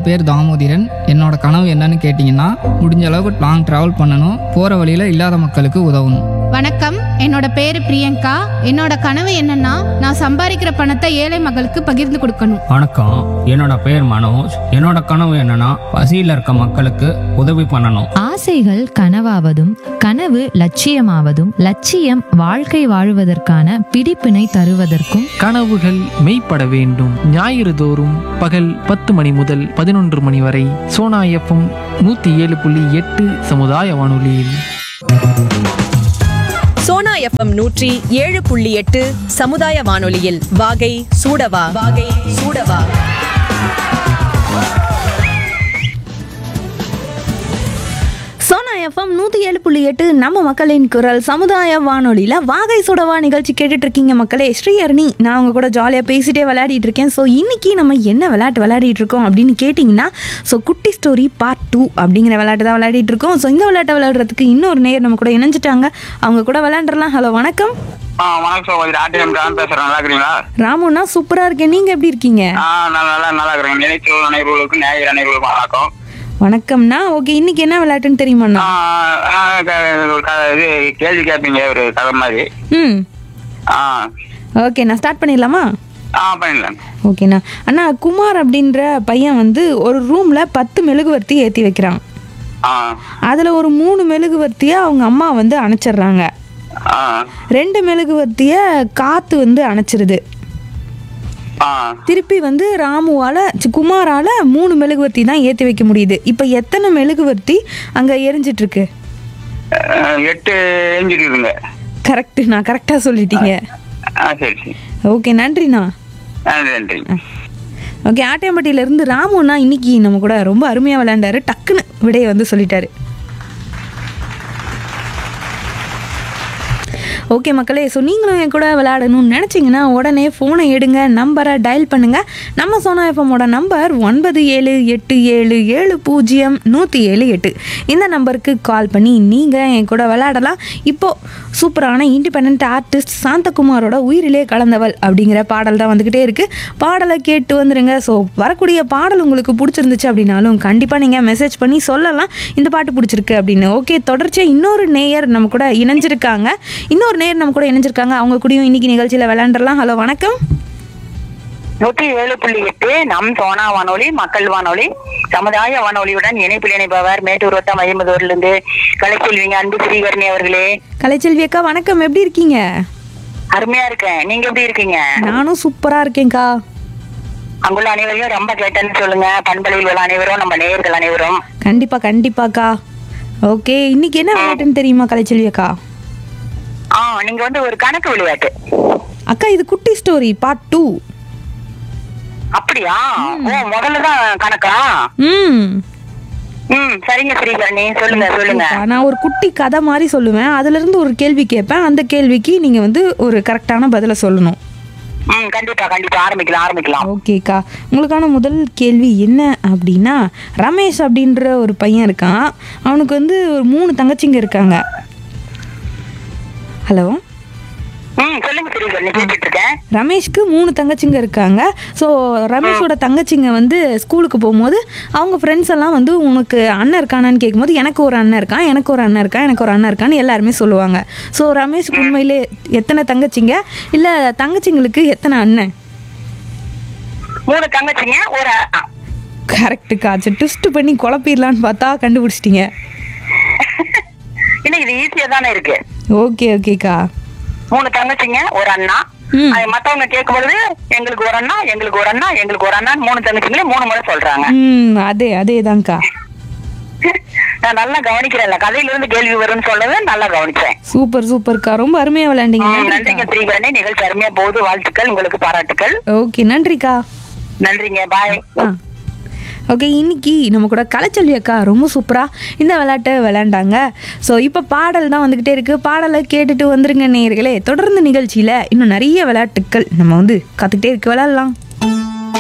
பேர் தாமோதிரன் என்னோட கனவு என்னன்னு கேட்டிங்கன்னா முடிஞ்ச அளவுக்கு லாங் ட்ராவல் பண்ணணும் போகிற வழியில் இல்லாத மக்களுக்கு உதவணும் வணக்கம் என்னோட பேரு பிரியங்கா என்னோட கனவு என்னன்னா நான் சம்பாதிக்கிற பணத்தை ஏழை மக்களுக்கு பகிர்ந்து கொடுக்கணும் வணக்கம் என்னோட பேர் மனோஜ் என்னோட கனவு என்னன்னா பசியில் இருக்க மக்களுக்கு உதவி பண்ணணும் ஆசைகள் கனவாவதும் கனவு லட்சியமாவதும் லட்சியம் வாழ்க்கை வாழுவதற்கான பிடிப்பினை தருவதற்கும் கனவுகள் மெய்ப்பட வேண்டும் ஞாயிறு தோறும் பகல் பத்து மணி முதல் பதினொன்று மணி வரை சோனா எஃப்எம் நூற்றி ஏழு புள்ளி எட்டு சமுதாய வானொலியில் சோனா எஃப்எம் நூற்றி ஏழு புள்ளி எட்டு சமுதாய வானொலியில் வாகை சூடவா வாகை சூடவா சோனா எஃப்எம் நூற்றி ஏழு புள்ளி எட்டு நம்ம மக்களின் குரல் சமுதாய வானொலியில் வாகை சுடவா நிகழ்ச்சி கேட்டுட்டு இருக்கீங்க மக்களே ஸ்ரீஹரணி நான் உங்க கூட ஜாலியாக பேசிட்டே விளையாடிட்டு இருக்கேன் ஸோ இன்னைக்கு நம்ம என்ன விளையாட்டு விளையாடிட்டு இருக்கோம் அப்படின்னு கேட்டிங்கன்னா ஸோ குட்டி ஸ்டோரி பார்ட் டூ அப்படிங்கிற விளையாட்டு தான் விளையாடிட்டு இருக்கோம் ஸோ இந்த விளையாட்டை விளையாடுறதுக்கு இன்னொரு நேர் நம்ம கூட இணைஞ்சிட்டாங்க அவங்க கூட விளையாண்டுறலாம் ஹலோ வணக்கம் ஆ வணக்கம் சகோதரி ஆர்டிஎம் ராம் பேசுறேன் நல்லா இருக்கிறீங்களா ராமுண்ணா சூப்பராக இருக்கேன் நீங்கள் எப்படி இருக்கீங்க ஆ நான் நல்லா நல்லா இருக்கிறேன் நினைச்சு அனைவர்களுக்கும் நேயர் அனைவர்களுக்கும் வணக்கம் வணக்கம்ண்ணா ஓகே இன்னைக்கு என்ன விளையாட்டுன்னு தெரியுமாண்ணா ஆ, ஆ, க- ஒரு க- இது கேள்வி கேட்பீங்க ஒரு கதை மாதிரி ம் ஆ ஓகே நான் ஸ்டார்ட் பண்ணிடலாமா ஆ பண்ணிடலாம் ஓகேண்ணா அண்ணா குமார் அப்படின்ற பையன் வந்து ஒரு ரூமில் பத்து மெழுகுவர்த்தி ஏற்றி வைக்கிறான் ஆ அதில் ஒரு மூணு மெழுகுவர்த்தியை அவங்க அம்மா வந்து அணைச்சிடுறாங்க ஆ ரெண்டு மெழுகுவர்த்தியை காற்று வந்து அணைச்சிருது ஆ திருப்பி வந்து ராமுவால் சி, குமாரால மூணு மெழுகுவர்த்தி தான் ஏற்றி வைக்க முடியுது இப்போ எத்தனை மெழுகுவர்த்தி அங்கே எரிஞ்சிட்ருக்கு அஹ், எட்டு எஞ்சிருக்குதுங்க கரெக்டு நான் கரெக்டாக சொல்லிட்டீங்க ஆ சரி சரி ஓகே நன்றிண்ணா நன்றி நன்றி ஓகே ஆட்டியம்பட்டியிலேருந்து ராமுண்ணா இன்னைக்கு நம்ம கூட ரொம்ப அருமையாக விளையாண்டாரு டக்குன்னு விடையை வந்து சொல்லிட்டாரு ஓகே மக்களே ஸோ நீங்களும் என் கூட விளையாடணும்னு நினச்சிங்கன்னா உடனே ஃபோனை எடுங்க நம்பரை டயல் பண்ணுங்கள் நம்ம சோனா எஃப்எம்மோட நம்பர் ஒன்பது ஏழு எட்டு ஏழு ஏழு பூஜ்ஜியம் நூற்றி ஏழு எட்டு இந்த நம்பருக்கு கால் பண்ணி நீங்கள் என் கூட விளையாடலாம் இப்போது சூப்பரான இண்டிபெண்ட் ஆர்டிஸ்ட் சாந்தகுமாரோட உயிரிலே கலந்தவள் அப்படிங்கிற பாடல் தான் வந்துக்கிட்டே இருக்குது பாடலை கேட்டு வந்துடுங்க ஸோ வரக்கூடிய பாடல் உங்களுக்கு பிடிச்சிருந்துச்சு அப்படின்னாலும் கண்டிப்பாக நீங்கள் மெசேஜ் பண்ணி சொல்லலாம் இந்த பாட்டு பிடிச்சிருக்கு அப்படின்னு ஓகே தொடர்ச்சியாக இன்னொரு நேயர் நம்ம கூட இணைஞ்சிருக்காங்க இன்னொரு நேயர் நம்ம கூட இணைஞ்சிருக்காங்க அவங்க கூடயும் இன்னைக்கு நிகழ்ச்சியில் விளையாண்டுறலாம் ஹலோ வணக்கம் நூற்றி ஏழு புள்ளி எட்டு நம் சோனா வானொலி மக்கள் வானொலி சமுதாய வானொலியுடன் இணைப்பில் இணைப்பவர் மேட்டூர் வட்டம் ஐம்பதூர்லேருந்து கலைச்செல்விங்க அன்பு ஸ்ரீகரணி அவர்களே கலைச்செல்வி அக்கா வணக்கம் எப்படி இருக்கீங்க அருமையா இருக்கேன் நீங்க எப்படி இருக்கீங்க நானும் சூப்பராக இருக்கேன்க்கா அங்குள்ள அனைவரையும் ரொம்ப கேட்டேன்னு சொல்லுங்க பண்பலையில் உள்ள அனைவரும் நம்ம நேயர்கள் அனைவரும் கண்டிப்பாக கண்டிப்பாக்கா ஓகே இன்னைக்கு என்ன விளையாட்டுன்னு தெரியுமா கலைச்செல்வி அக்கா ஆ நீங்க வந்து ஒரு கணக்கு விளையாட்டு அக்கா இது குட்டி ஸ்டோரி பார்ட் டூ அப்படியா ஓ முதல்ல தான் கணக்கா ம் ம் சரிங்க ஸ்ரீகரணி சொல்லுங்க சொல்லுங்க ஓகேக்கா. நான் ஒரு குட்டி கதை மாதிரி சொல்லுவேன் அதுல இருந்து ஒரு கேள்வி கேட்பேன் அந்த கேள்விக்கு நீங்க வந்து ஒரு கரெக்டான பதிலை சொல்லணும் ம் கண்டிப்பா கண்டிப்பா ஆரம்பிக்கலாம் ஆரம்பிக்கலாம் ஓகேக்கா உங்களுக்கான முதல் கேள்வி என்ன அப்படின்னா ரமேஷ் அப்படின்ற ஒரு பையன் இருக்கான் அவனுக்கு வந்து ஒரு மூணு தங்கச்சிங்க இருக்காங்க ஹலோ ம் சொல்லுங்க ஸ்ரீகரணி கேட்டுட்டு இருக்கேன் ரமேஷ்க்கு மூணு தங்கச்சிங்க இருக்காங்க ஸோ ரமேஷோட தங்கச்சிங்க வந்து ஸ்கூலுக்கு போகும்போது அவங்க ஃப்ரெண்ட்ஸ் எல்லாம் வந்து உனக்கு அண்ணன் இருக்கானான்னு கேட்கும்போது எனக்கு ஒரு அண்ணன் இருக்கான் எனக்கு ஒரு அண்ணன் இருக்கான் எனக்கு ஒரு அண்ணன் இருக்கான்னு எல்லாருமே சொல்லுவாங்க ஸோ ரமேஷ்க்கு உண்மையிலே எத்தனை தங்கச்சிங்க இல்லை தங்கச்சிங்களுக்கு எத்தனை அண்ணன் மூணு தங்கச்சிங்க ஒரு அ- கரெக்டுக்கா சரி ட்விஸ்ட் பண்ணி குழப்பிடலான்னு பார்த்தா கண்டுபிடிச்சிட்டிங்க இல்ல இது ஈஸியா தானே இருக்கு ஓகே ஓகேக்கா மூணு தங்கச்சிங்க ஒரு அண்ணா ம். அது மத்தவங்க கேட்கும் பொழுது எங்களுக்கு ஒரு அண்ணா எங்களுக்கு ஒரு அண்ணா எங்களுக்கு ஒரு அண்ணா மூணு தங்கச்சிங்களே மூணு முறை சொல்றாங்க ம் அதே அதே தான்க்கா நான் நல்லா கவனிக்கிறேன்ல கதையில இருந்து கேள்வி வரும்னு சொல்லவே நல்லா கவனிச்சேன் சூப்பர் சூப்பர்க்கா ரொம்ப அருமையாக விளையாண்டீங்க ம், நன்றிங்க ஸ்ரீகரணி நிகழ்ச்சி அருமையா போகுது வாழ்த்துக்கள் உங்களுக்கு பாராட்டுக்கள் ஓகே நன்றிக்கா நன்றிங்க பாய் ஆ ஓகே இன்னைக்கு நம்ம கூட கலைச்செல்வி அக்கா ரொம்ப சூப்பராக இந்த விளையாட்டை விளையாண்டாங்க ஸோ இப்போ பாடல் தான் வந்துக்கிட்டே இருக்குது பாடலை கேட்டுட்டு வந்துருங்க நேயர்களே தொடர்ந்து நிகழ்ச்சியில் இன்னும் நிறைய விளையாட்டுக்கள் நம்ம வந்து கற்றுக்கிட்டே இருக்கு விளையாடலாம்